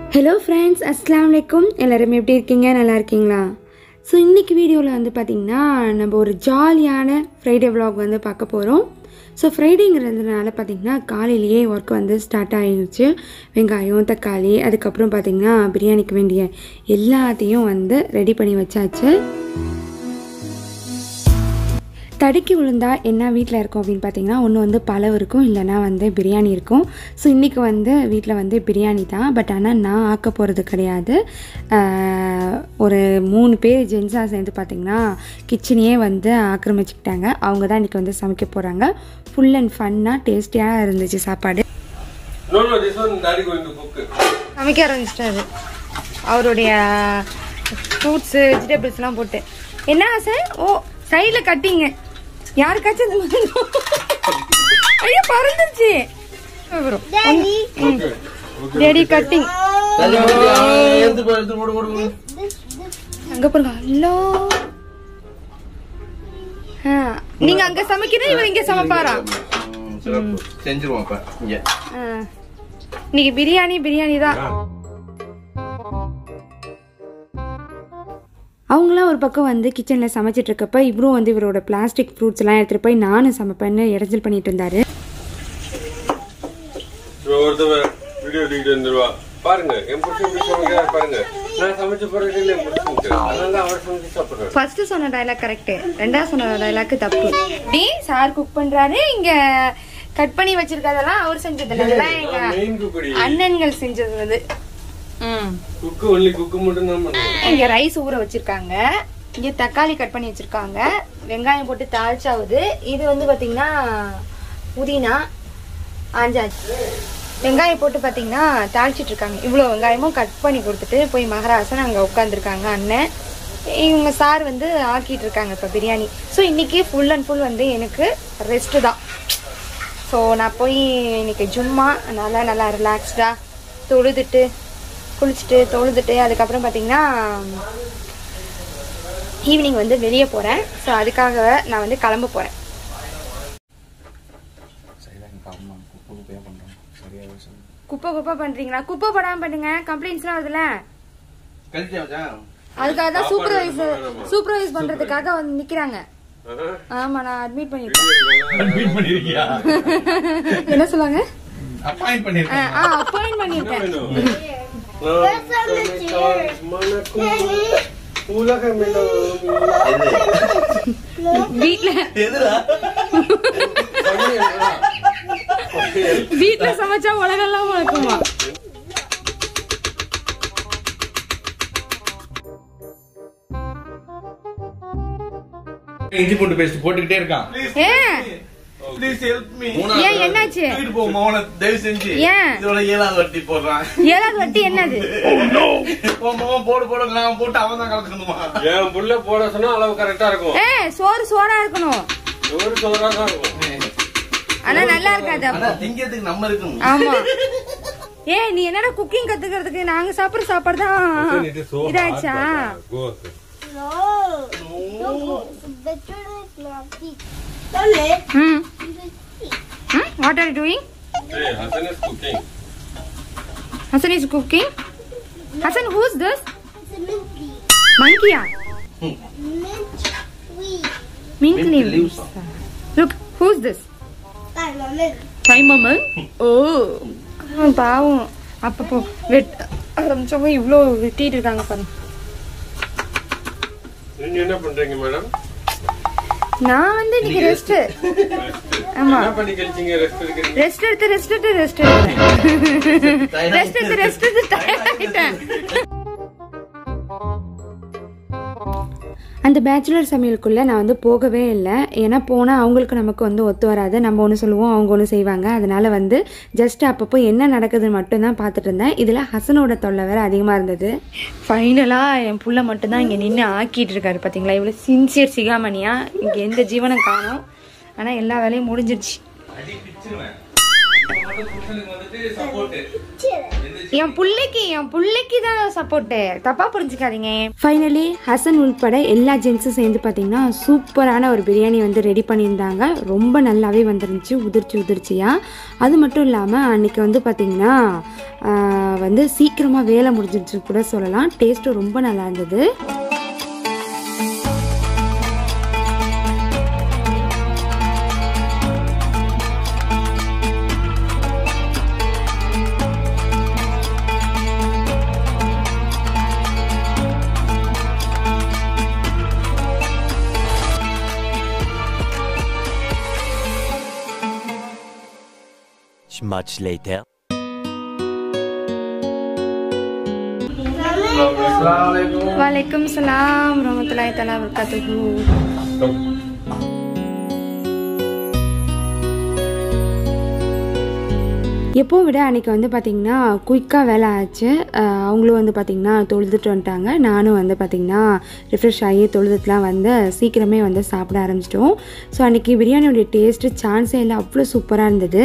Hello friends அஸ்ஸலாமு அலைக்கும் எல்லாரும் எப்படி இருக்கீங்க நல்லா இருக்கீங்களா ஸோ இன்றைக்கி வீடியோவில் வந்து பார்த்திங்கன்னா நம்ம ஒரு ஜாலியான ஃப்ரைடே vlog வந்து பார்க்க போகிறோம் ஸோ ஃப்ரைடேங்கிறதுனால பார்த்திங்கன்னா காலையிலேயே ஒர்க் வந்து ஸ்டார்ட் ஆகிடுச்சு வெங்காயம் தக்காளி அதுக்கப்புறம் பார்த்திங்கன்னா பிரியாணிக்கு வேண்டிய எல்லாத்தையும் வந்து ரெடி பண்ணி வச்சாச்சு தடுக்கி விழுந்தா என்ன வீட்டில் இருக்கும் அப்படின்னு பார்த்தீங்கன்னா ஒன்று வந்து பழம் இருக்கும் இல்லைன்னா வந்து பிரியாணி இருக்கும் ஸோ இன்றைக்கி வந்து வீட்டில் வந்து பிரியாணி தான் பட் ஆனால் நான் ஆக்க போகிறது கிடையாது ஆஹ், ஒரு மூணு பேர் ஜென்ஸாக சேர்ந்து பார்த்திங்கன்னா கிச்சனையே வந்து ஆக்கிரமிச்சுக்கிட்டாங்க அவங்க தான் இன்றைக்கி வந்து சமைக்க போகிறாங்க ஃபுல் அண்ட் ஃபன்னாக டேஸ்டியாக இருந்துச்சு சாப்பாடு No, no, this one daddy going to cook it. சமைக்க ஆரம்பிச்சிட்டாரு அவருடைய ஃப்ரூட்ஸு வெஜிடபிள்ஸ்லாம் போட்டு என்ன சார் ஓ சைடில் கட்டிங்க யாருக்காச்சும் இந்த மாதிரி ஐயோ பறந்துருச்சு வரும் Okay. டேடி கட்டிங் எடுத்து போ எடுத்து போடு போடு போடு. அங்க பாருங்க அல்லோ ஆ, நீங்க அங்க சமைக்கிறேன் இவர் இங்க சமைப்பாரா ம், சிறப்பு செஞ்சிருவோம் அப்ப இங்க ஆ. இன்னைக்கு பிரியாணி பிரியாணி தான் அவங்களாம் ஒரு பக்கம் வந்து கிச்சனில் சமைச்சிட்டு இருக்கப்ப இவரும் வந்து இவரோட பிளாஸ்டிக் ஃப்ரூட்ஸ் எல்லாம் எடுத்துகிட்டு போய் நானும் சமைப்பேன்னு இடைஞ்சல் பண்ணிட்டு இருந்தாரு So, ஒருத்தவன் வீடியோ எடுத்துக்கிட்டு வந்துருவா பாருங்க என் புருஷன் எப்படி சமைக்கிறாரு பாருங்க நான் சமைச்ச பிறகு இல்லை என் புருஷனுக்கு அதனால தான் அவர் சமைச்சு சாப்பிடுறாரு ஃபர்ஸ்ட் சொன்ன டைலாக் கரெக்ட் ரெண்டாவது சொன்ன டைலாக் தப்பு டி சார் குக் பண்றாரு இங்க கட் பண்ணி வச்சிருக்கதெல்லாம் அவர் செஞ்சது இல்ல இதெல்லாம் எங்க மெயின் குக்கடி அண்ணன்கள் செஞ்சது வந்து ம் குக்கு ஒன்லி குக்கு மட்டும் தான் பண்ணுவோம் இங்க ரைஸ் ஊற வச்சிருக்காங்க இங்க தக்காளி கட் பண்ணி வச்சிருக்காங்க வெங்காயம் போட்டு தாளிச்சாவுது இது வந்து பாத்தீங்கன்னா புதினா ஆஞ்சாச்சு வெங்காயம் போட்டு பாத்தீங்கன்னா தாளிச்சிட்டு இருக்காங்க இவ்வளோ வெங்காயமும் கட் பண்ணி கொடுத்துட்டு போய் மகராசன் அங்க உட்காந்துருக்காங்க அண்ணன் இவங்க சார் வந்து ஆக்கிட்டு இருக்காங்க இப்போ பிரியாணி ஸோ இன்னைக்கு ஃபுல் அண்ட் ஃபுல் வந்து எனக்கு ரெஸ்ட்டு தான் ஸோ நான் போய் இன்னைக்கு ஜும்மா நல்லா நல்லா ரிலாக்ஸ்டாக தொழுதுட்டு குளிச்சுட்டு தொழுதுட்டு அதுக்கப்புறம் பார்த்தீங்கன்னா ஈவினிங் வந்து வெளியே போகிறேன் ஸோ அதுக்காக நான் வந்து கிளம்ப போகிறேன் குப்பை குப்பை பண்ணுறீங்களா குப்பை போடாமல் பண்ணுங்க கம்ப்ளைண்ட்ஸ்லாம் வருதுல்ல கழிச்சியா மச்சான் அதுக்காக தான் சூப்பர்வைசர் சூப்பர்வைஸ் பண்ணுறதுக்காக வந்து நிற்கிறாங்க ஆஹா. ஆமாம் நான் அட்மிட் பண்ணியிருக்கேன் மீட் பண்ணிருக்கியா என்ன சொல்லுவாங்க அப்பாயிண்ட் பண்ணிருக்கேன் ஆ அப்பாயின்ட் பண்ணியிருக்கேன் வேணும். நான் சமைத்தால் மணக்கும் உலகமெல்லாம் வீட்டில் எதுடா சமையலா? வீட்ல சமைச்சா உலகெல்லாம் உனக்குமா இஞ்சி பூண்டு பேஸ்ட் போட்டுக்கிட்டே இருக்கான் ஏன் ப்ளீஸ் ஹெல்ப் மீ ஏன் என்னாச்சு வீட்டு போ மௌன தயவு செஞ்சு ஏன்? இதோட ஏழாவது வட்டி போடுறான் ஏழாவது வட்டி என்னது உன் மகன் போடு போடு நான் போட்டு அவன் தான் கலக்கணுமா என் புள்ள போட சொன்னா அளவு கரெக்டா இருக்கும் ஏ சோறு சோறா இருக்கணும் ஒரு சோறா தான் இருக்கும் ஆனா நல்லா இருக்காது ஆனா அப்போ திங்கிறதுக்கு நம்ம இருக்கணும் ஆமா ஏ நீ என்னடா குக்கிங் கத்துக்கிறதுக்கு நாங்க சாப்பிடுற சாப்பாடு தான் It is so hard, இதாச்சா but, uh, go. Hmm what are doing Hey, Hassan is cooking. Hassan is cooking Hassan who's this மங்கியா mint Mint leaves. Leaves look who's this டைமமன் ஓ பாவம் அப்பப்போ வெட் ஆரம்பிச்சவங்க இவ்வளோ வெட்டிட்டு இருக்காங்க பாருங்க நீங்க என்ன பண்றீங்க மேடம் நான் வந்து இன்னைக்கு ரெஸ்ட் ஆமா என்ன பண்ணி கழிச்சீங்க ரெஸ்ட் இருக்கிறீங்க ரெஸ்ட் எடுத்து ரெஸ்ட் எடுத்து ரெஸ்ட் எடுத்தேன் ரெஸ்ட் எடுத்து ரெஸ்ட் எடுத்து tired ஆயிட்டேன் அந்த பேச்சுலர் சமையலுக்குள்ளே நான் வந்து போகவே இல்லை ஏன்னா போனால் அவங்களுக்கு நமக்கு வந்து ஒத்து வராது நம்ம ஒன்று சொல்லுவோம் அவங்க ஒன்று செய்வாங்க அதனால் வந்து ஜஸ்ட் அப்பப்போ என்ன நடக்குதுன்னு மட்டும்தான் பார்த்துட்டு இருந்தேன் இதில் ஹசனோட தொல்லை வேறு அதிகமாக இருந்தது ஃபைனலாக என் புள்ள மட்டும்தான் இங்கே நின்று ஆக்கிட்டு இருக்காரு பார்த்தீங்களா இவ்வளோ சின்சியர் சிகாமணியா இங்கே எந்த ஜீவனம் காணும் ஆனால் எல்லா வேலையும் முடிஞ்சிருச்சு அடி பிச்சிருவேன் இப்ப மட்டும் புருஷனுக்கு வந்துட்டு சப்போர்ட் எந்த என் புள்ளைக்கு என் புள்ளைக்கு தான் சப்போர்ட்டு தப்பா புரிஞ்சுக்காதீங்க ஃபைனலி ஹசன் உள்பட எல்லா ஜென்ஸும் சேர்ந்து பார்த்தீங்கன்னா சூப்பரான ஒரு பிரியாணி வந்து ரெடி பண்ணியிருந்தாங்க ரொம்ப நல்லாவே வந்துருந்துச்சு உதிர்ச்சி உதிர்ச்சியா அது மட்டும் இல்லாமல் அன்னைக்கு வந்து பார்த்தீங்கன்னா ஆஹ், வந்து சீக்கிரமாக வேலை முடிஞ்சிருச்சு கூட சொல்லலாம் டேஸ்ட்டும் ரொம்ப நல்லா இருந்தது Much later. Assalamualaikum. வலைக்கம் சலாம் ரஹமத்துல்லாஹி தலா வர்காத்துஹு எப்போவும் விட அன்றைக்கி வந்து பார்த்திங்கன்னா குயிக்காக வேலை ஆச்சு அஹ் அவங்களும் வந்து பார்த்திங்கன்னா தொழுதுட்டு வந்துட்டாங்க நானும் வந்து பார்த்திங்கன்னா ரிஃப்ரெஷ் ஆகி தொழுதுட்டுலாம் வந்து சீக்கிரமே வந்து சாப்பிட ஆரம்பிச்சிட்டோம் ஸோ அன்றைக்கி பிரியாணியோடைய டேஸ்ட்டு சான்ஸே இல்லை அவ்வளோ சூப்பராக இருந்தது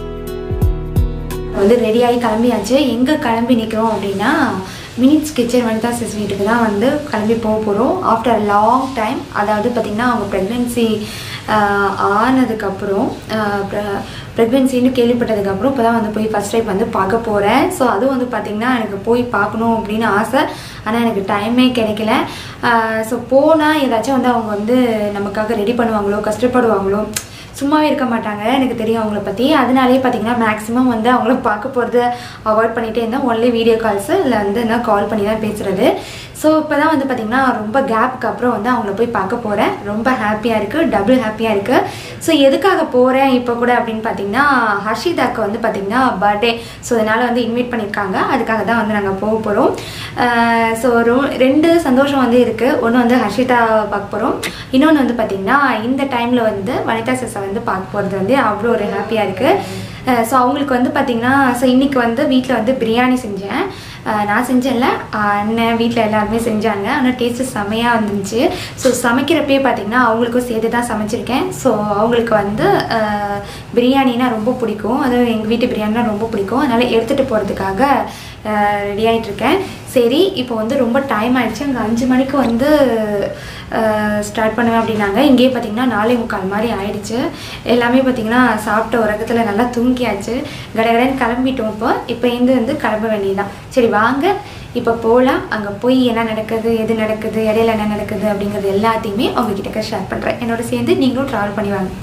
வந்து ரெடியாகி கிளம்பியாச்சு எங்கே கிளம்பி நிற்கிறோம் அப்படின்னா மினிட்ஸ் கிச்சன் வனிதா சிஸ் வீட்டுக்கு தான் வந்து கிளம்பி போக போகிறோம் ஆஃப்டர் லாங் டைம் அதாவது பார்த்திங்கன்னா அவங்க ப்ரெக்னென்சி ஆனதுக்கப்புறம் ப்ரெக்னென்சின்னு கேள்விப்பட்டதுக்கப்புறம் இப்போ தான் வந்து போய் ஃபஸ்ட் டைம் வந்து பார்க்க போகிறேன் ஸோ அதுவும் வந்து பார்த்திங்கன்னா எனக்கு போய் பார்க்கணும் அப்படின்னு ஆசை ஆனால் எனக்கு டைமே கிடைக்கல ஸோ போனால் ஏதாச்சும் வந்து அவங்க வந்து நமக்காக ரெடி பண்ணுவாங்களோ கஷ்டப்படுவாங்களோ சும்மாவே இருக்க மாட்டாங்க எனக்கு தெரியும் அவங்கள பற்றி அதனாலேயே பார்த்தீங்கன்னா மேக்ஸிமம் வந்து அவங்கள பார்க்க போகிறது அவாய்ட் பண்ணிகிட்டே இருந்தேன் ஒன்லி வீடியோ கால்ஸு இல்லை வந்து நான் கால் பண்ணி தான் பேசுகிறது ஸோ இப்போ தான் வந்து பார்த்திங்கன்னா ரொம்ப கேப்புக்கு அப்புறம் வந்து அவங்கள போய் பார்க்க போகிறேன் ரொம்ப ஹாப்பியாக இருக்குது டபுள் ஹாப்பியாக இருக்குது ஸோ எதுக்காக போகிறேன் இப்போ கூட அப்படின்னு பார்த்தீங்கன்னா ஹர்ஷிதாக்கு வந்து பார்த்திங்கன்னா பர்த்டே ஸோ அதனால் வந்து இன்வைட் பண்ணியிருக்காங்க அதுக்காக தான் வந்து நாங்கள் போக போகிறோம் ஸோ ரெண்டு சந்தோஷம் வந்து இருக்குது ஒன்று வந்து ஹர்ஷிதா பார்க்க போகிறோம் இன்னொன்று வந்து பார்த்திங்கன்னா இந்த டைமில் வந்து வனிதா சிஸை வந்து பார்க்க போகிறது வந்து அவ்வளோ ஒரு ஹாப்பியாக இருக்குது ஸோ அவங்களுக்கு வந்து பார்த்திங்கன்னா ஸோ இன்றைக்கி வந்து வீட்டில் வந்து பிரியாணி செஞ்சேன் அஹ் நான் செஞ்சேன்ல அஹ் அண்ணன் வீட்டில் எல்லாருமே செஞ்சாங்க ஆனால் டேஸ்ட்டு செமையாக வந்துருந்துச்சு ஸோ சமைக்கிறப்பயே பார்த்திங்கன்னா அவங்களுக்கும் சேர்த்து தான் சமைச்சிருக்கேன் ஸோ அவங்களுக்கு வந்து அஹ், பிரியாணினா ரொம்ப பிடிக்கும் அதுவும் எங்கள் வீட்டு பிரியாணினா ரொம்ப பிடிக்கும் அதனால் எடுத்துகிட்டு போகிறதுக்காக ரெடி ஆகிட்டுருக்கேன் சரி இப்போ வந்து ரொம்ப டைம் ஆயிடுச்சு அங்கே அஞ்சு மணிக்கு வந்து ஸ்டார்ட் பண்ணுவேன் அப்படின்னாங்க இங்கேயே பார்த்தீங்கன்னா நாலே முக்கால் மாதிரி ஆயிடுச்சு எல்லாமே பார்த்தீங்கன்னா சாப்பிட்ட உறக்கத்தில் நல்லா தூங்கியாச்சு கடகடன்னு கிளம்பிட்டோம் இப்போ இப்போ இருந்து வந்து கிளம்ப வேண்டியதுதான் சரி வாங்க இப்போ போகலாம் அங்கே போய் என்ன நடக்குது எது நடக்குது இடையில என்ன நடக்குது அப்படிங்கிறது எல்லாத்தையுமே உங்ககிட்ட ஷேர் பண்ணுறேன் என்னோட சேர்ந்து நீங்களும் ட்ராவல் பண்ணி வாங்க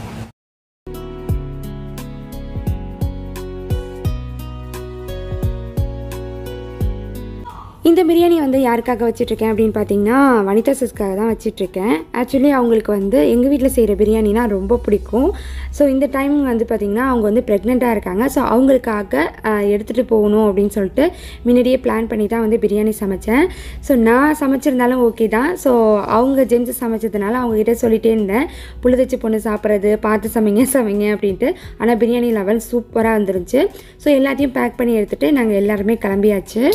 இந்த பிரியாணி வந்து யாருக்காக வச்சிட்ருக்கேன் அப்படின்னு பார்த்தீங்கன்னா வனிதா சிஸ்க்காக தான் வச்சிட்ருக்கேன் ஆக்சுவலி அவங்களுக்கு வந்து எங்கள் வீட்டில் செய்கிற பிரியாணினா ரொம்ப பிடிக்கும் ஸோ இந்த டைம் வந்து பார்த்திங்கன்னா அவங்க வந்து ப்ரெக்னெண்ட்டாக இருக்காங்க ஸோ அவங்களுக்காக எடுத்துகிட்டு போகணும் அப்படின்னு சொல்லிட்டு முன்னாடியே பிளான் பண்ணி தான் வந்து பிரியாணி சமைச்சேன் ஸோ நான் சமைச்சிருந்தாலும் ஓகே தான் ஸோ அவங்க ஜென்ஸ் சமைச்சதுனால அவங்ககிட்ட சொல்லிட்டே இருந்தேன் புழுதச்சி பொண்ணு சாப்பிட்றது பார்த்து சமைங்க சமைங்க அப்படின்ட்டு ஆனால் பிரியாணி லெவல் சூப்பராக வந்துருந்துச்சு ஸோ எல்லாத்தையும் பேக் பண்ணி எடுத்துகிட்டு நாங்கள் எல்லாருமே கிளம்பியாச்சு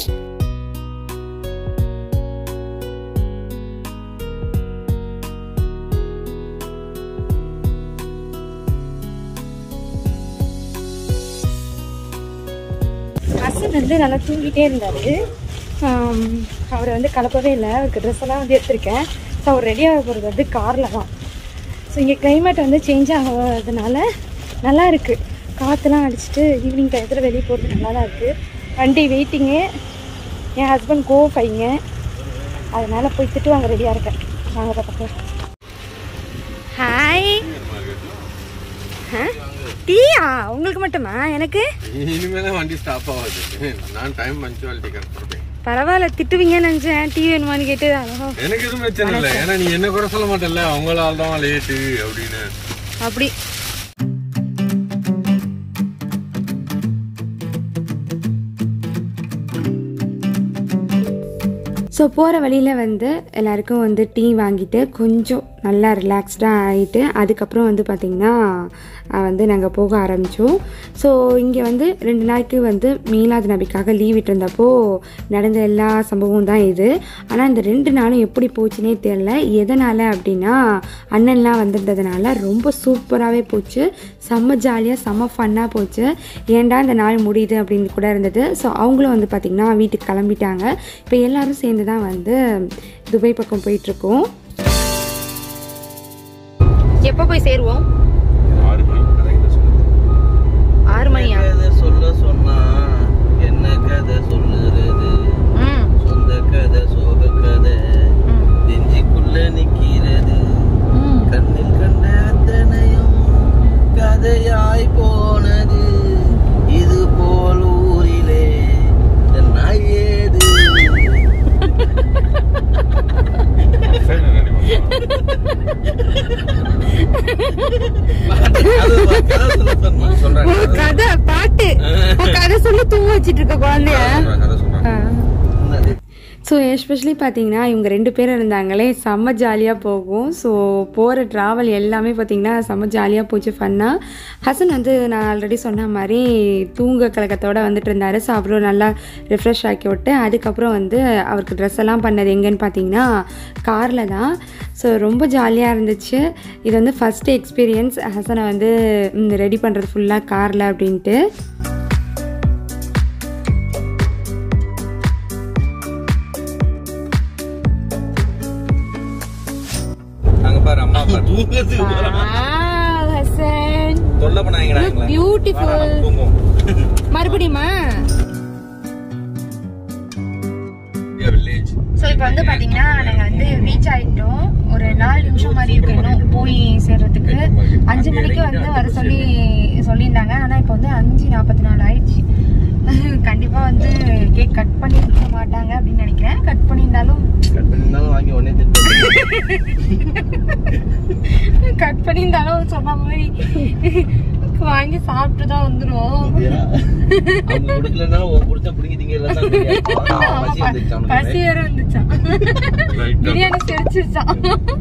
ஹஸ்பண்ட் வந்து நல்லா தூங்கிட்டே இருந்தார் அவரை வந்து கலப்பவே இல்லை அவருக்கு ட்ரெஸ் எல்லாம் வந்து எடுத்திருக்கேன் ஸோ அவர் ரெடியாக போகிறது வந்து காரில் தான் ஸோ இங்கே கிளைமேட் வந்து சேஞ்ச் ஆகிறதுனால நல்லா இருக்குது காற்றுலாம் அடிச்சுட்டு ஈவினிங் டயத்தில் வெளியே போகிறது நல்லா தான் இருக்குது வண்டி வெயிட்டிங்கு என் ஹஸ்பண்ட் கோ ஃபைங்க அதனால் போய் திட்டுவாங்க ரெடியாக இருக்கேன் வாங்க பக்கத்தில் ஹாய் டீயா உங்களுக்கு மட்டுமா எனக்கு இனிமேதான் வண்டி ஸ்டாப் ஆகாது நான் டைம் பஞ்சுவாலிட்டி கரெக்ட் பரவாயில்ல திட்டுவீங்கன்னு நினச்சேன் டீ வேணுமான்னு கேட்டு அதான் எனக்கு எதுவும் பிரச்சனை இல்லை ஏன்னா நீ என்ன கூட சொல்ல மாட்டேல்ல அவங்களால தான் லேட்டு அப்படின்னு அப்படி ஸோ போகிற வழியில் வந்து எல்லாருக்கும் வந்து டீ வாங்கிட்டு கொஞ்சம் நல்லா ரிலாக்ஸ்டாக ஆகிட்டு அதுக்கப்புறம் வந்து பார்த்திங்கன்னா அஹ், வந்து நாங்கள் போக ஆரம்பித்தோம் ஸோ இங்கே வந்து ரெண்டு நாளைக்கு வந்து மீலாது நபிக்காக லீவ் விட்டுருந்தப்போ நடந்த எல்லா சம்பவம் தான் இது ஆனால் இந்த ரெண்டு நாளும் எப்படி போச்சுனே தெரில எதனால் அப்படின்னா அண்ணன்லாம் வந்திருந்ததுனால ரொம்ப சூப்பராகவே போச்சு செம்ம ஜாலியாக செம்ம ஃபன்னாக போச்சு ஏன்டா இந்த நாள் முடியுது அப்படின்னு கூட இருந்தது ஸோ அவங்களும் வந்து பார்த்திங்கன்னா வீட்டுக்கு கிளம்பிட்டாங்க இப்போ எல்லாரும் சேர்ந்து தான் வந்து துபாய் பக்கம் போயிட்டுருக்கோம் எப்போ போய் சேருவோம் ஆறு மணி கரெக்டாக சொல்லுது ஆறு மணியா கதை சொல்ல சொன்னா என்ன கதை சொல்லுறது ம் சொந்த கதை சோக கதை நெஞ்சுக்குள்ள நிக்கிறது ம் கண்ணில் கண்ட அத்தனையும் கதையாய் போனது இது போல் ஊரிலே நாய் ஏது சரி நினைவு கதை சொல்ல சொன்னா சொல்றாங்க ஒரு கதை பாட்டு ஒரு கதை சொல்லி தூங்க வச்சிட்டு இருக்க குழந்தைய கதை சொல்றாங்க என்னது? ஸோ எஸ்பெஷலி பார்த்தீங்கன்னா இவங்க ரெண்டு பேரும் இருந்தாங்களே செம்ம ஜாலியாக போகும் ஸோ போகிற ட்ராவல் எல்லாமே பார்த்தீங்கன்னா செம்ம ஜாலியாக போச்சு ஃபன்னாக ஹசன் வந்து நான் ஆல்ரெடி சொன்ன மாதிரி தூங்க கலக்கத்தோடு வந்துட்டு இருந்தார் ஸோ அப்புறம் நல்லா ரிஃப்ரெஷ் ஆக்கி விட்டு அதுக்கப்புறம் வந்து அவருக்கு ட்ரெஸ் எல்லாம் பண்ணது எங்கேன்னு பார்த்தீங்கன்னா காரில் தான் ஸோ ரொம்ப ஜாலியாக இருந்துச்சு இது வந்து ஃபஸ்ட்டு எக்ஸ்பீரியன்ஸ் ஹசனை வந்து ரெடி பண்ணுறது ஃபுல்லாக காரில் அப்படின்ட்டு அங்க பாரு அம்மா பாரு தூங்கத்துக்கு போறாங்க. ஹசன் தொல்லை பண்ணாங்கடா எங்களை. பியூட்டிஃபுல் வாடா, நம்ம தூங்குவோம். மறுபடியுமா வில்லேஜ் ஸோ இப்போ வந்து பார்த்தீங்கன்னா நாங்கள் வந்து ரீச் ஆகிட்டோம் ஒரு நாலு நிமிஷம் மாதிரி இருக்கு இன்னும் போய் சேர்றதுக்கு அஞ்சு மணிக்கு வந்து வர சொல்லி சொல்லியிருந்தாங்க ஆனால் இப்போ வந்து அஞ்சு நாற்பத்தி நாலு ஆயிடுச்சு கண்டிப்பாக வந்து கேக் கட் பண்ணியிருக்க மாட்டாங்க அப்படின்னு நினைக்கிறேன் கட் பண்ணியிருந்தாலும் கட் பண்ணியிருந்தாலும் வாங்கி உடனே திட்டு. கட் பண்ணியிருந்தாலும் சொன்ன மாதிரி வாங்கி சாப்பிட்டு தான் வந்துடும் அப்படியா? அவங்க கொடுக்கலனாலும் உன் புடிச்ச பிடிங்கிட்டீங்க இல்லைன்னா பசி வந்துருச்சு அவனுக்கு. பசி வேற வந்துச்சான் பிரியாணி தெரிச்சிருச்சான்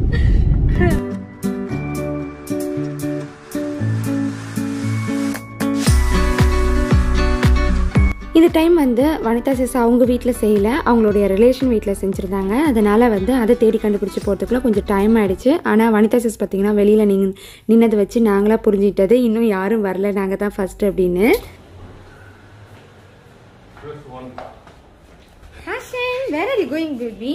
இந்த டைம் வந்து வனிதா சிஸ் அவங்க வீட்டில் செய்யலை அவங்களுடைய ரிலேஷன் வீட்டில் செஞ்சுருந்தாங்க அதனால் வந்து அதை தேடி கண்டுபிடிச்சி போகிறதுக்குள்ள கொஞ்சம் டைம் ஆயிடுச்சு ஆனால் வனிதா சிஸ் பார்த்தீங்கன்னா வெளியில் நின் நின்னதை வச்சு நாங்களாக புரிஞ்சிட்டது இன்னும் யாரும் வரல நாங்கள் தான் ஃபஸ்ட்டு அப்படின்னு Hassan, where are you going, baby?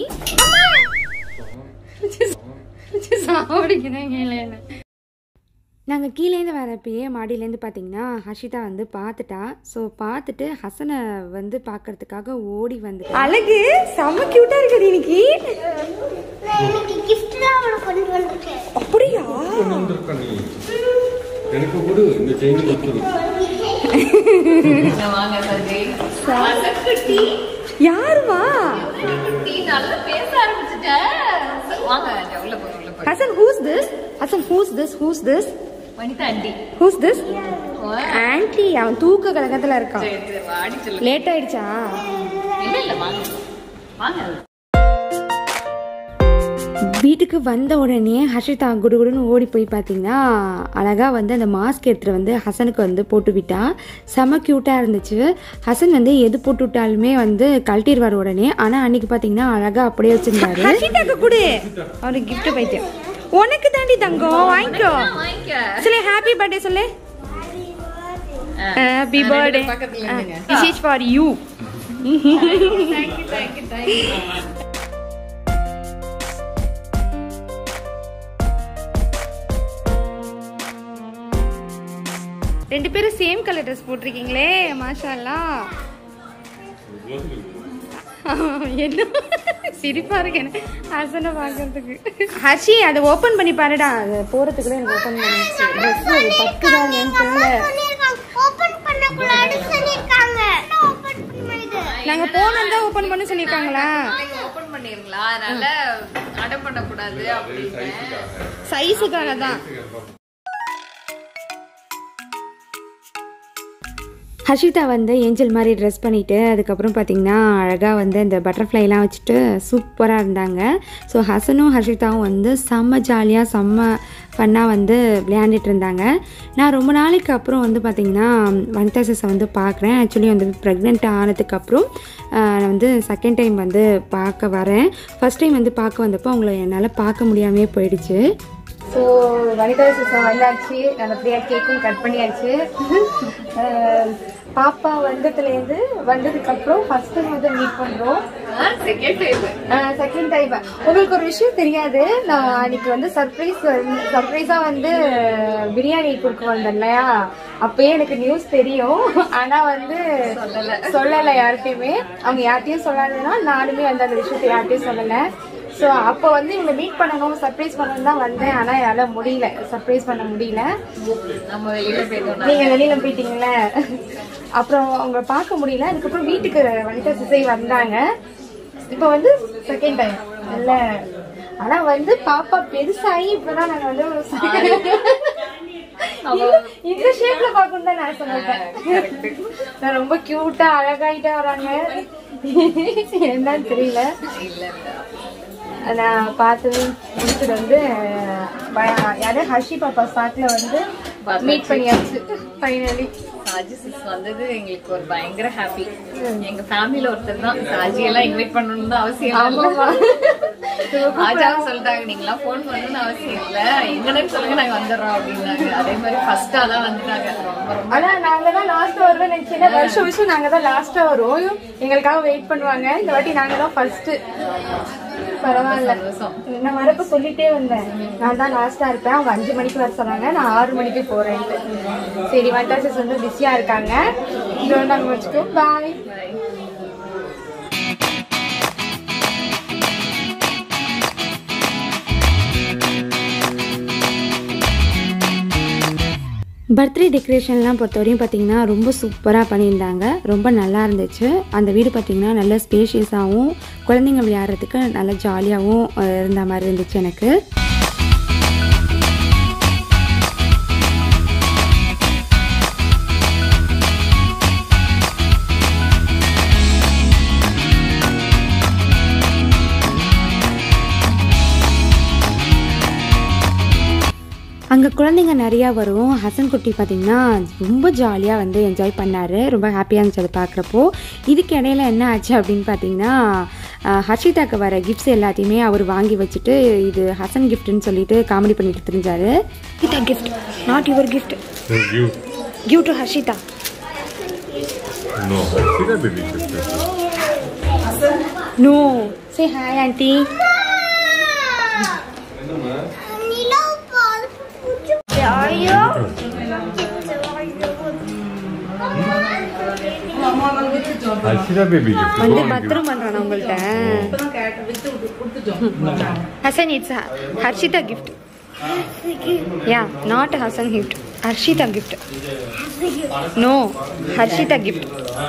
நாங்கள் கீழேருந்து வரப்பயே மாடியிலேருந்து பார்த்தீங்கன்னா ஹர்ஷிதா வந்து பார்த்துட்டா ஸோ பார்த்துட்டு ஹசனை வந்து பார்க்கறதுக்காக ஓடி வந்து அழகு செம்ம க்யூட்டாக இருக்குது இன்னைக்கு நான் இன்னைக்கு gift தான் அவனுக்கு கொண்டு வந்திருக்கேன். அப்படியா கொண்டு வந்திருக்க நீ எனக்கு கொடு இந்த செயின் கொடுத்துரு யாருமா Hassan who's this Hassan who's this who's this who's this aunty அவன் தூக்க கலகத்தில் இருக்கான் லேட் ஆயிடுச்சா வீட்டுக்கு வந்த உடனே ஹர்ஷிதா குடுகுடுன்னு ஓடி போய் பார்த்தீங்கன்னா அழகாக வந்து அந்த மாஸ்க் எடுத்துகிட்டு வந்து ஹசனுக்கு வந்து போட்டு விட்டா செம க்யூட்டாக இருந்துச்சு ஹசன் வந்து எது போட்டு விட்டாலுமே வந்து கழட்டிடுவார் உடனே ஆனால் அன்னைக்கு பார்த்தீங்கன்னா அழகாக அப்படியே வச்சிருந்தாரு ஹர்ஷிதாக்கு கொடு அவருக்கு கிஃப்ட் பைத்தியம் உனக்கு தாண்டி தங்கம் வாங்கிக்கோ சொல்லு ஹாப்பி பர்த்டே சொல்லு happy birthday this is for you ரெண்டு பேரும் சேம் கலர் ட்ரெஸ் போட்டிருக்கீங்களே மாஷால்லா என்ன சிரிப்பா இருக்கு எனக்கு ஹசனை பார்க்கறதுக்கு ஹர்ஷி அதை ஓபன் பண்ணி பாருடா அது போறதுக்குள்ள எனக்கு ஓபன் பண்ணிடுச்சு ட்ரெஸ் அது பக்குதாங்கன்னு தெரியல சொல்லியிருக்காங்க. open பண்ணக்கூடாது சொல்லியிருக்காங்க. open பண்ணுது. நாங்க போனோம் தான் ஓபன் பண்ண சொல்லிருக்காங்களா ஓபன் பண்ணிருங்களா அதனால அடம் பண்ணக்கூடாது அப்படின்னு சைஸுக்காக தான் ஹர்ஷிதா வந்து ஏஞ்சல் மாதிரி ட்ரெஸ் பண்ணிவிட்டு அதுக்கப்புறம் பார்த்திங்கன்னா அழகாக வந்து அந்த பட்டர்ஃப்ளைலாம் வச்சுட்டு சூப்பராக இருந்தாங்க ஸோ ஹசனும் ஹர்ஷிதாவும் வந்து செம்ம ஜாலியாக செம்ம ஃபன்னாக வந்து விளையாண்டுட்டு இருந்தாங்க நான் ரொம்ப நாளைக்கு அப்புறம் வந்து பார்த்திங்கன்னா வனிதா சிஸை வந்து பார்க்குறேன் ஆக்சுவலி வந்து ப்ரெக்னென்ட் ஆனதுக்கப்புறம் நான் வந்து செகண்ட் டைம் வந்து பார்க்க வரேன் ஃபஸ்ட் டைம் வந்து பார்க்க வந்தப்போ அவங்கள என்னால் பார்க்க முடியாமே போயிடுச்சு ஸோ வனிதா சிஸ்டம் வந்தாச்சு நல்லபடியாக கேக்கும் கட் பண்ணியாச்சு அஹ் பாப்பா வந்ததுலேருந்து வந்ததுக்கப்புறம் ஃபர்ஸ்ட் டைம் வந்து மீட் பண்ணுறோம் செகண்ட் டைம் செகண்ட் டைம் உங்களுக்கு ஒரு விஷயம் தெரியாது நான் அன்னைக்கு வந்து சர்ப்ரைஸ் சர்ப்ரைஸா வந்து பிரியாணி கொடுக்க வந்தேன் இல்லையா அப்பயே எனக்கு நியூஸ் தெரியும் ஆனா வந்து சொல்லல சொல்லல யார்கிட்டயுமே அவங்க யார்கிட்டயும் சொல்லாததுன்னா நானுமே வந்து அந்த விஷயத்தை யார்கிட்டயும் சொல்லல ஸோ அப்போ வந்து இவங்க மீட் பண்ணணும் சர்ப்ரைஸ் பண்ணணும் தான் வந்தேன் ஆனால் என்னால் முடியல சர்ப்ரைஸ் பண்ண முடியல நம்ம வெளியில போயிட்டோம் நீங்க வெளியில போயிட்டீங்கல்ல அப்புறம் அவங்க பார்க்க முடியல அதுக்கப்புறம் வீட்டுக்கு வனிதா சிசை வந்தாங்க இப்போ வந்து செகண்ட் டைம் இல்ல ஆனா வந்து பாப்பா பெருசாகி இப்பதான் நாங்க வந்து ஒரு இந்த- இந்த ஷேப்ல பார்க்கணும் தான் நான் சொல்லிட்டேன் நான் ரொம்ப கியூட்டா அழகாயிட்டா வராங்க என்னன்னு தெரியல இல்ல இல்ல நான் பார்த்து முடிச்சுட்டு வந்து ப- யாரு ஹர்ஷி பாப்பா ஸ்பாட்ல வந்து மீட் பண்ணியாச்சு ஃபைனலி சாஜி சிஸ் வந்தது எங்களுக்கு ஒரு பயங்கர ஹாப்பி எங்க ஃபேமிலில ஒருத்தர் தான் சாஜி எல்லாம் இன்வைட் பண்ணணும்னு தான் அவசியம் ஆமாமா இல்ல ஆஜாவும் சொல்லிட்டாங்க நீங்களாம் ஃபோன் பண்ணணும்னு அவசியம் இல்ல எங்கன்னு சொல்லுங்க நாங்க வந்துடுறோம் அப்படின்னாங்க அதே மாதிரி ஃபர்ஸ்ட் தான் வந்துட்டாங்க ரொம்ப ரொம்ப ஆனா நாங்க தான் லாஸ்ட் வருவோம் நினைச்சேன் வருஷம் வருஷம் நாங்க தான் லாஸ்டா வருவோம் எங்களுக்காக வெயிட் பண்ணுவாங்க இந்த வாட்டி நாங்க தான் ஃபர்ஸ்ட் பரவாயில்ல சந்தோஷம் நான் வரப்ப சொல்லிட்டே வந்தேன் நான் தான் லாஸ்டா இருப்பேன் அவங்க அஞ்சு மணிக்கு வர சொன்னாங்க நான் ஆறு மணிக்கு போறேன்ட்டு சரி வந்தாச்சஸ் வந்து பிஸியா இருக்காங்க இதோட நாங்க வச்சுக்கோ பாய் பர்த்டே டெக்கரேஷன்லாம் பொறுத்தவரையும் பார்த்தீங்கன்னா ரொம்ப சூப்பராக பண்ணியிருந்தாங்க ரொம்ப நல்லா இருந்துச்சு அந்த வீடு பார்த்தீங்கன்னா நல்ல ஸ்பேஷியஸாகவும் குழந்தைங்க விளையாடுறதுக்கு நல்ல ஜாலியாகவும் அஹ், இருந்த மாதிரி இருந்துச்சு எனக்கு அங்கே குழந்தைங்க நிறையா வரும் ஹசன் குட்டி பார்த்திங்கன்னா ரொம்ப ஜாலியாக வந்து என்ஜாய் பண்ணார் ரொம்ப ஹாப்பியாக இருந்துச்சு அதை பார்க்குறப்போ இதுக்கு இடையில என்ன ஆச்சு அப்படின்னு பார்த்தீங்கன்னா அஹ், ஹர்ஷிதாக்கு வர கிஃப்ட்ஸ் எல்லாத்தையுமே அவர் வாங்கி வச்சுட்டு இது ஹசன் கிஃப்ட்னு சொல்லிட்டு காமெடி பண்ணிட்டு தெரிஞ்சாரு Harshita gift not your gift Thank you. Give to Harshita No, Harshita baby gift. No say hi aunty நிலா பால் பூச்சி ஐயோ Harshita baby gift. வந்து Go and give. பத்திரம் பண்ணுறான் உங்கள்கிட்ட Hassan it's Harshita gift yeah not Hassan gift Harshita gift no Harshita gift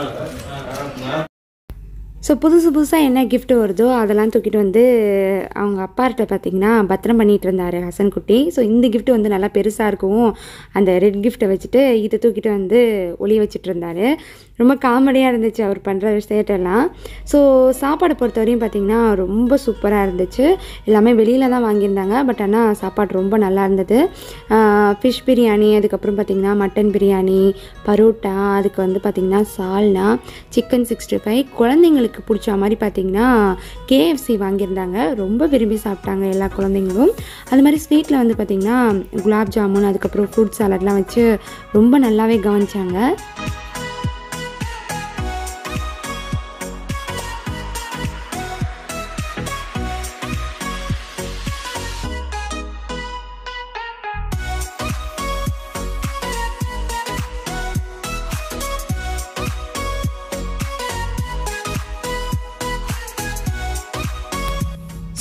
so புதுசு புதுசாக என்ன gift வருதோ அதெல்லாம் தூக்கிட்டு வந்து அவங்க அப்பார்கிட்ட பார்த்தீங்கன்னா பத்திரம் பண்ணிட்டு இருந்தார் ஹசன் குட்டி ஸோ இந்த gift வந்து நல்லா பெருசாக இருக்கும் அந்த ரெட் கிஃப்ட்டை வச்சுட்டு இதை தூக்கிட்டு வந்து ஒளி வச்சுட்டு இருந்தார் ரொம்ப காமெடியாக இருந்துச்சு அவர் பண்ணுற விஷயத்தெல்லாம் ஸோ சாப்பாடு பொறுத்தவரையும் பார்த்தீங்கன்னா ரொம்ப சூப்பராக இருந்துச்சு எல்லாமே வெளியில் தான் வாங்கியிருந்தாங்க பட் ஆனால் சாப்பாடு ரொம்ப நல்லா இருந்தது ஃபிஷ் பிரியாணி அதுக்கப்புறம் பார்த்திங்கன்னா மட்டன் பிரியாணி பரோட்டா அதுக்கு வந்து பார்த்திங்கன்னா சால்னா சிக்கன் சிக்ஸ்டி ஃபைவ் குழந்தைங்களுக்கு பிடிச்ச மாதிரி பார்த்திங்கன்னா கேஎஃப்சி வாங்கியிருந்தாங்க ரொம்ப விரும்பி சாப்பிட்டாங்க எல்லா குழந்தைங்களும் அது மாதிரி ஸ்வீட்டில் வந்து பார்த்திங்கன்னா குலாப் ஜாமுன் அதுக்கப்புறம் ஃப்ரூட் சாலட்லாம் வச்சு ரொம்ப நல்லாவே கவனிச்சாங்க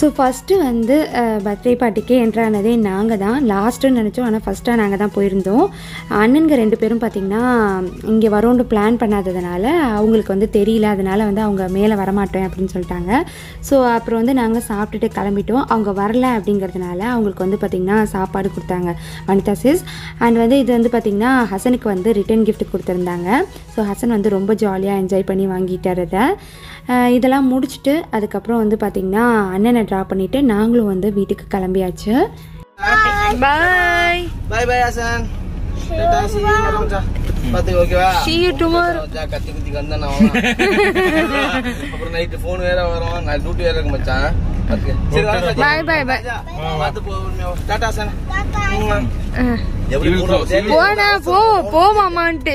ஸோ ஃபஸ்ட்டு வந்து பர்த்டே பார்ட்டிக்கு என்ட்ரானதே நாங்கள் தான் லாஸ்ட்டுன்னு நினச்சோம் ஆனால் ஃபஸ்ட்டாக நாங்கள் தான் போயிருந்தோம் அண்ணனுங்க ரெண்டு பேரும் பார்த்திங்கன்னா இங்கே வரோன்னு பிளான் பண்ணாததுனால அவங்களுக்கு வந்து தெரியல அதனால் வந்து அவங்க மேலே வரமாட்டேன் அப்படின்னு சொல்லிட்டாங்க ஸோ அப்புறம் வந்து நாங்கள் சாப்பிட்டுட்டு கிளம்பிட்டோம் அவங்க வரல அப்படிங்கிறதுனால அவங்களுக்கு வந்து பார்த்திங்கன்னா சாப்பாடு கொடுத்தாங்க வனிதா சிஸ் அண்ட் வந்து இது வந்து பார்த்திங்கன்னா ஹசனுக்கு வந்து ரிட்டன் gift கொடுத்துருந்தாங்க ஸோ ஹசன் வந்து ரொம்ப ஜாலியாக என்ஜாய் பண்ணி வாங்கிட்டார் இதை அஹ் இதெல்லாம் முடிச்சுட்டு அதுக்கப்புறம் வந்து பார்த்திங்கன்னா அண்ணனை ட்ரா பண்ணிவிட்டு நாங்களும் வந்து வீட்டுக்கு கிளம்பியாச்சு பாய் பாய் பாய் ஹாசன் டாடா see you மச்சான். பாத்து ஓகேவா See you tomorrow. மச்சான், கத்தி குத்தி கந்தா நான் அப்புறம் நைட்டு ஃபோன் வேற வரும் நான் டியூட்டி வேற இருக்கு மச்சான் பாத்துக்க. சரி வாங்க மச்சான். பாய் பாய் பாய் ராஜா, பாத்து போ உண்மையா. டாடா ஹாசன். எப்படி போடுறோம்? சரி. போடா போ போ மாமான்ட்டு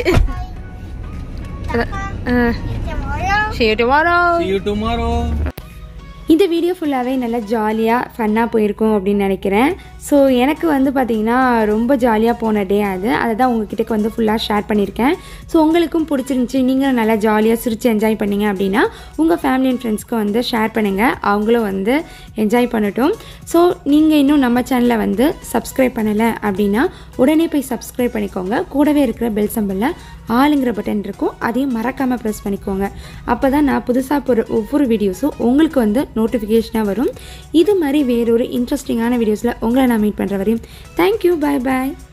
சரி tomorrow. இந்த வீடியோ ஃபுல்லாகவே நல்லா ஜாலியாக ஃபன்னாக போயிருக்கும் அப்படின்னு நினைக்கிறேன் ஸோ எனக்கு வந்து பார்த்திங்கன்னா ரொம்ப ஜாலியாக போன டே அது அதை தான் உங்ககிட்ட வந்து ஃபுல்லாக ஷேர் பண்ணியிருக்கேன் ஸோ உங்களுக்கும் பிடிச்சிருந்துச்சி நீங்களும் நல்லா ஜாலியாக சிரித்து என்ஜாய் பண்ணீங்க அப்படின்னா உங்கள் ஃபேமிலி அண்ட் ஃப்ரெண்ட்ஸ்க்கு வந்து ஷேர் பண்ணுங்கள் அவங்களும் வந்து என்ஜாய் பண்ணட்டும் ஸோ நீங்கள் இன்னும் நம்ம சேனலை வந்து சப்ஸ்கிரைப் பண்ணலை அப்படின்னா உடனே போய் சப்ஸ்கிரைப் பண்ணிக்கோங்க கூடவே இருக்கிற பெல் சம்பலில் ஆளுங்கிற பட்டன் இருக்கும் அதையும் மறக்காமல் ப்ரெஸ் பண்ணிக்கோங்க அப்போ தான் நான் புதுசாக போகிற ஒவ்வொரு வீடியோஸும் உங்களுக்கு வந்து நோட்டிஃபிகேஷனாக வரும் இது மாதிரி வேறொரு இன்ட்ரெஸ்டிங்கான வீடியோஸில் உங்களை நான் மீட் பண்ணுற வரையும் தேங்க்யூ பாய் பாய்